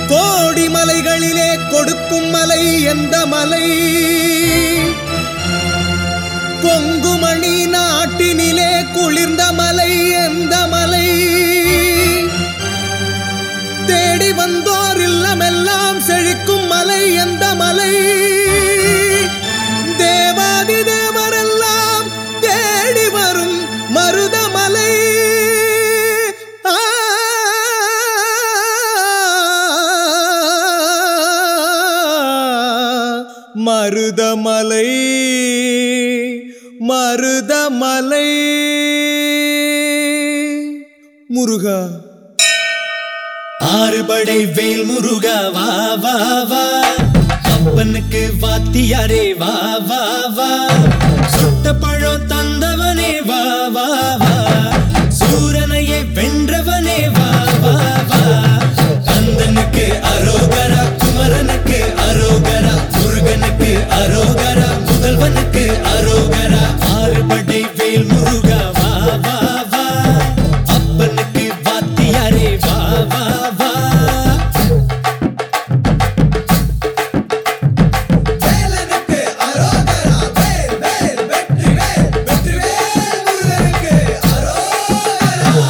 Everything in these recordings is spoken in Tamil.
கோடி மலைகளிலே கொடுக்கும் மலை எந்த மலை கொங்குமணி நாட்டினிலே குளிர்ந்த மலை எந்த மலை தேடி வந்தோர் இல்லமெல்லாம் செழிக்கும் மலை எந்த மலை தேவாதி தேவரெல்லாம் தேடி வரும் மருதமலை ஆ மருதமலை மருதமலை முருகா ஆறுபடை வேல் முருகா வா வா வா அப்பனுக்கு வாத்தியாரே வா வா வா சுட்ட பழம் தந்தவனே வா வா வா சூரனையே வென்றவனே வா வா வா கந்தனுக்கு அரோகரா குமரனுக்கு அரோகரா முருகனுக்கு அரோகரா முதல்வனுக்கு அரோகரா ஆறுபடை வேல் முருகா வா வா வா அப்பனுக்கு வாத்தியாரே வா வா வா வேலனுக்கு அரோகரா வேல் வேல் வெற்றி வேல் வெற்றி வேல் முருகனுக்கு அரோகரா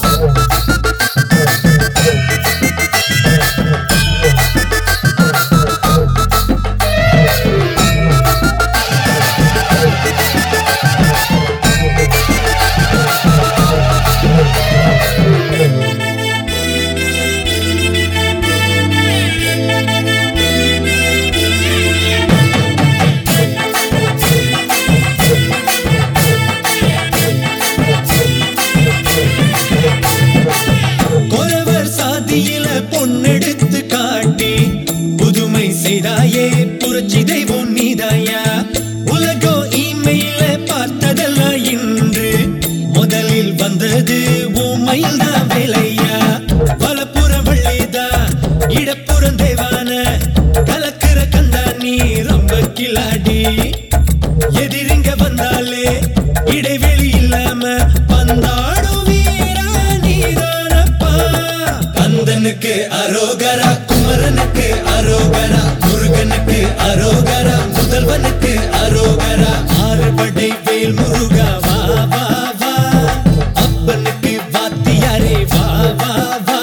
கொரவர் சாதியில பொன்னெடுத்து காட்டி புதுமை செய்தாயே புரட்சி தெய்வம் நீதாயா உலகோ இமெயில பார்த்ததெல்லாம் இன்று முதலில் வந்தது உமையில் தான் வேலையா வலப்புற வள்ளிதா இடப்புறம் தேவான கலக்கிற கந்தா நீ ரொம்ப கிளாடி எதிரிங்க வந்தாலே இடைவெளி இல்லாம பந்தாடும் வீரா நீதானப்பா கந்தனுக்கு அரோகரா குமரனுக்கு அரோகரா முருகனுக்கு அரோகரா முதல்வனுக்கு அரோகரா ஆறுபடை வேல் முருகா வா வா வா அப்பனுக்கு வாத்தியாரே வா வா வா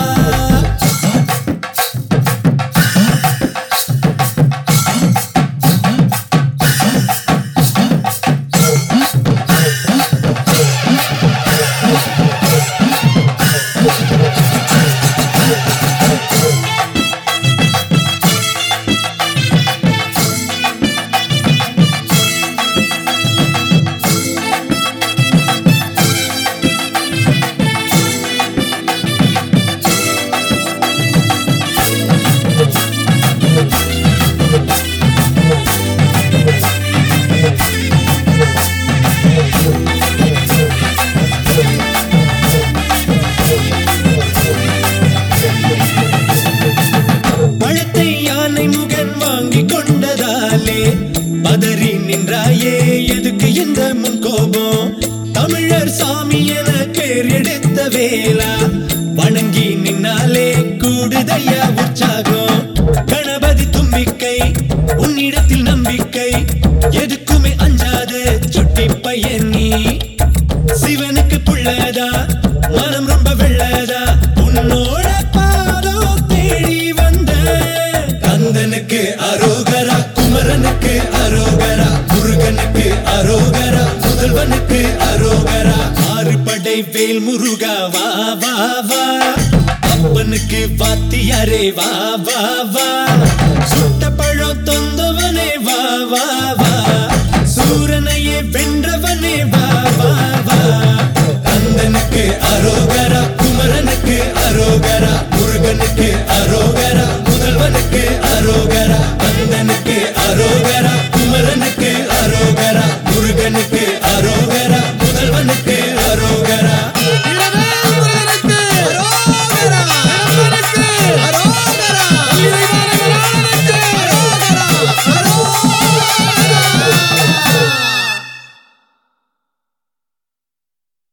பழத்தை யானை முகன் வாங்கி கொண்டதாலே பதறி நின்றாயே எதுக்கு இந்த முன்கோபம் தமிழர் சாமி என பேர் எடுத்த வேளா வணங்கி நின்னாலே கூடுதையா உற்சாகம் கணபதி தும்பிக்கை உன்னிடத்தில் நம்பிக்கை எதுக்குமே அஞ்சாத சுட்டி பையன் நீ சிவனுக்கு புள்ளதா மனம் ரொம்ப வெள்ளதா உன்னோட பாதம் தேடி வந்த கந்தனுக்கு அரோகரா குமரனுக்கு அரோகரா முருகனுக்கு அரோகரா முதல்வனுக்கு அரோகரா ஆறுபடை வேல் முருகா வா வா வா அப்பனுக்கு வாத்தியாரே வா வா வா சுட்ட பழம் தொந்தவனே வா வா வா சூரனையே வென்றவனே வா வா வா கந்தனுக்கு அரோகரா குமரனுக்கு அரோகரா